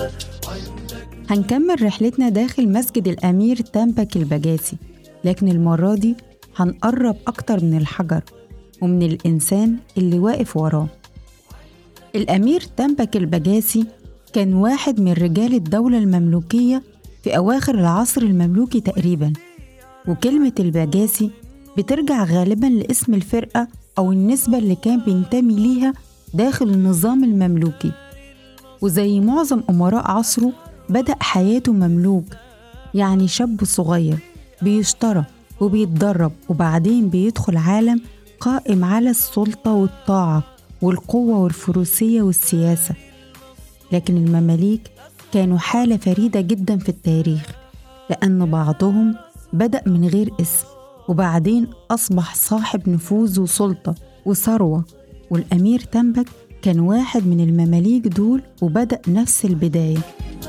هنكمل رحلتنا داخل مسجد الأمير تامبك البجاسي لكن المرة دي هنقرب أكتر من الحجر ومن الإنسان اللي واقف وراه الأمير تامبك البجاسي كان واحد من رجال الدولة المملوكية في أواخر العصر المملوكي تقريبا وكلمة البجاسي بترجع غالبا لاسم الفرقة أو النسبة اللي كان بينتمي ليها داخل النظام المملوكي وزي معظم أمراء عصره بدأ حياته مملوك يعني شاب صغير بيشترى وبيتدرب وبعدين بيدخل عالم قائم على السلطة والطاعة والقوة والفروسية والسياسة لكن المماليك كانوا حالة فريدة جدا في التاريخ لأن بعضهم بدأ من غير اسم وبعدين أصبح صاحب نفوذ وسلطة وثروة والأمير تنبك كان واحد من المماليك دول وبدأ نفس البداية